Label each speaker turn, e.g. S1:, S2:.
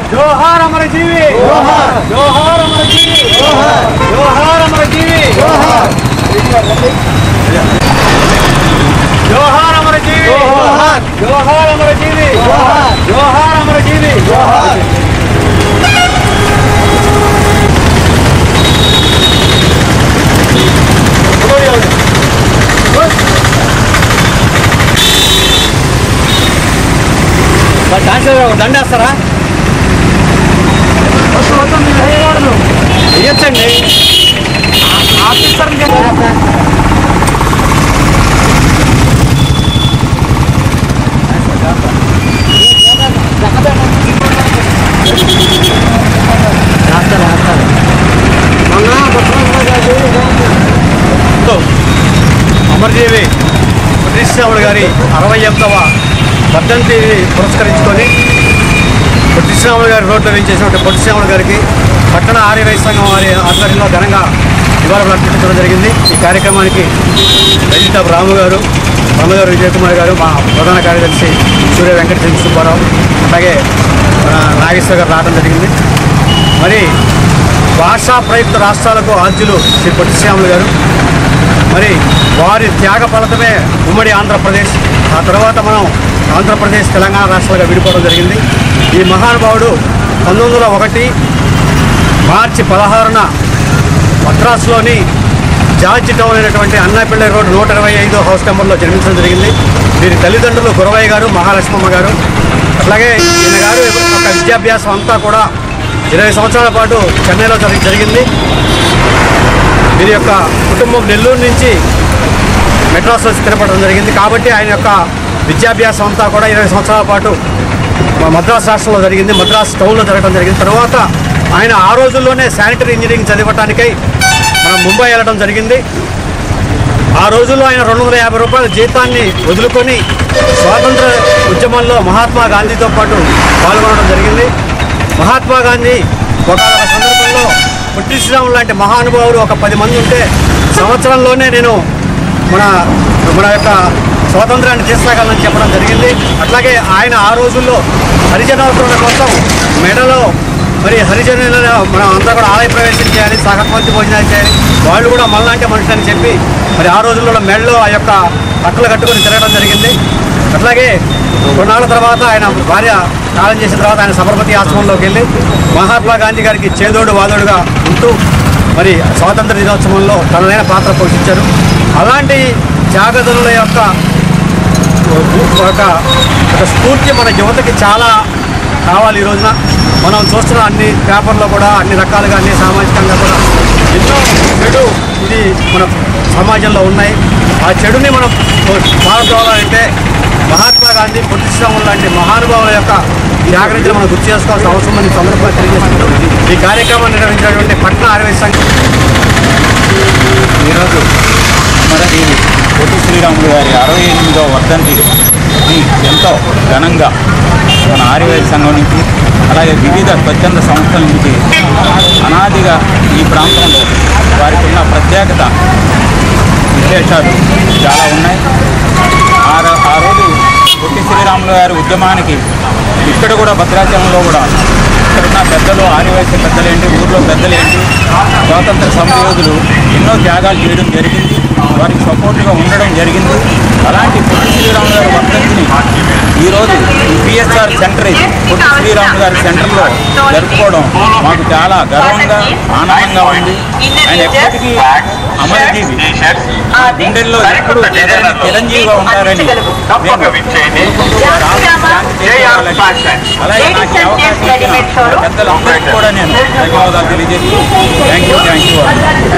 S1: జోహార్ అమరజీవి జోహార్ జోహార్ అమరజీవి జోహార్ జోహార్ అమరజీవి జోహార్ జోహార్ అమరజీవి జోహార్ జోహార్ అమరజీవి జోహార్ జోహార్ అమరజీవి జోహార్ డాన్స్ దండేస్తారా వేయచ్చండి ఆఫీసర్ అమర్జీవి శ్రీశ్రాముడు గారి అరవై ఎనిమిదవ వర్ధంతి పురస్కరించుకొని పొట్టిశ్రాముడు గారి రోడ్లో వేయించేసినటువంటి పొట్టిశ్రాముడు గారికి పట్టణ ఆర్యవై సంఘం వారి ఆధ్వర్యంలో ఘనంగా నివాళులు అర్పించడం జరిగింది ఈ కార్యక్రమానికి రజితాబ్ రాము గారు రామగారు విజయకుమార్ గారు మా ప్రధాన కార్యదర్శి సూర్య వెంకట సింగ్ సుబ్బారావు అలాగే మన నాగేశ్వర గారు రావడం జరిగింది మరి భాషా ప్రయుక్త రాష్ట్రాలకు ఆద్యులు శ్రీ పొట్టిశ్రాములు గారు మరి వారి త్యాగ ఫలితమే ఉమ్మడి ఆంధ్రప్రదేశ్ ఆ తర్వాత మనం ఆంధ్రప్రదేశ్ తెలంగాణ రాష్ట్రాలుగా విడిపోవడం జరిగింది ఈ మహానుభావుడు పంతొమ్మిది వందల ఒకటి మార్చి పదహారున మద్రాసులోని జార్జి టౌన్ అయినటువంటి అన్నాపిళ్ళ రోడ్ నూట ఇరవై ఐదో హౌస్ నెంబర్లో జన్మించడం జరిగింది వీరి తల్లిదండ్రులు గురవయ్య గారు మహాలక్ష్మమ్మ గారు అట్లాగే ఈయన గారు యొక్క విద్యాభ్యాసం అంతా కూడా ఇరవై సంవత్సరాల పాటు చెన్నైలో జరి- జరిగింది వీరి యొక్క కుటుంబం నెల్లూరు నుంచి మెడ్రాస్లో స్థిరపడడం జరిగింది కాబట్టి ఆయన యొక్క విద్యాభ్యాసం అంతా కూడా ఇరవై సంవత్సరాల పాటు మ- మద్రాస్ రాష్ట్రంలో జరిగింది మద్రాస్ టౌన్లో జరగడం జరిగింది తర్వాత ఆయన ఆ రోజుల్లోనే శానిటరీ ఇంజనీరింగ్ చదివటానికై మనం ముంబై వెళ్ళడం జరిగింది ఆ రోజుల్లో ఆయన రెండు వందల యాభై రూపాయల జీతాన్ని వదులుకొని స్వాతంత్ర ఉద్యమంలో మహాత్మా గాంధీతో పాటు పాల్గొనడం జరిగింది మహాత్మా గాంధీ ఒక సందర్భంలో పొట్టి శ్రీరాములు లాంటి మహానుభావులు ఒక పది మంది ఉంటే సంవత్సరంలోనే నేను మన మన యొక్క స్వాతంత్రాన్ని తీసుకురాగలని చెప్పడం జరిగింది అట్లాగే ఆయన ఆ రోజుల్లో హరిజనోత్తరణ కోసం మెడలో మరి హరిజనుల మనం అంతా కూడా ఆలయ ప్రవేశం చేయాలి సహపంచి భోజనాలు చేయాలి వాళ్ళు కూడా మనలాంటి మనుషులని చెప్పి మరి ఆ రోజుల్లో మెడలో ఆ యొక్క బట్టలు కట్టుకొని తిరగడం జరిగింది అట్లాగే కొన్నాళ్ళ తర్వాత ఆయన భార్య కాలం చేసిన తర్వాత ఆయన సబర్మతి ఆశ్రమంలోకి వెళ్ళి మహాత్మా గాంధీ గారికి చేదోడు వాదోడుగా ఉంటూ మరి స్వాతంత్ర దినోత్సవంలో తనదైన పాత్ర పోషించారు అలాంటి త్యాగదనుల యొక్క ఒక ఒక స్ఫూర్తి మన యువతకి చాలా కావాలి ఈ రోజున మనం చూస్తున్న అన్ని పేపర్లో కూడా అన్ని రకాలుగా అన్ని సామాజికంగా కూడా ఎన్నో చెడు ఇది మన సమాజంలో ఉన్నాయి ఆ చెడుని మనం పాల్గొవాలంటే మహాత్మా గాంధీ పొట్టి శ్రీరాములు లాంటి మహానుభావుల యొక్క జాగ్రత్తలు మనం గుర్తు చేసుకోవాల్సిన అవసరం అని సందర్భంగా తెలియజేస్తున్నాం ఈ కార్యక్రమాన్ని నిర్వహించినటువంటి పట్న ఆర్వై సంఘం
S2: ఈరోజు అమరజీవి పొట్టి శ్రీరాములు గారి అరవై ఎనిమిదవ వర్ధంతిని ఎంతో ఘనంగా మన ఆర్యవేద సంఘం నుంచి అలాగే వివిధ స్వచ్ఛంద సంస్థల నుంచి అనాదిగా ఈ ప్రాంతంలో వారికి ఉన్న ప్రత్యేకత విశేషాలు చాలా ఉన్నాయి ఆ రో- ఆ రోజు పొట్టి శ్రీరాములు గారి ఉద్యమానికి ఇక్కడ కూడా భద్రాచలంలో కూడా ఇక్కడున్న పెద్దలు ఆదివాసీ పెద్దలేంటి ఊర్లో పెద్దలేంటి స్వాతంత్ర సమరయోధులు ఎన్నో త్యాగాలు చేయడం జరిగింది వారికి సపోర్ట్గా ఉండడం జరిగింది అలాంటి పొట్టి శ్రీరాములు గారి వర్ధంతిని ఈరోజు ఈ పిఎస్ఆర్ సెంటర్ ఇది పొట్టి శ్రీరాములు గారి సెంటర్లో జరుపుకోవడం మాకు చాలా గర్వంగా ఆనందంగా ఉంది ఆయన ఎప్పటికీ అమరజీవి ఆ గుండెల్లో ఎప్పుడు ఎదరని చిరంజీవిగా ఉంటారని మేము కోరుకుంటూ వారి ఆత్మకు శాంతి చేకూరాలని అలాగే నాకు ఈ అవకాశం ఇచ్చిన పెద్దలందరికీ కూడా నేను ధన్యవాదాలు తెలియజేస్తూ థ్యాంక్ యూ థ్యాంక్ యూ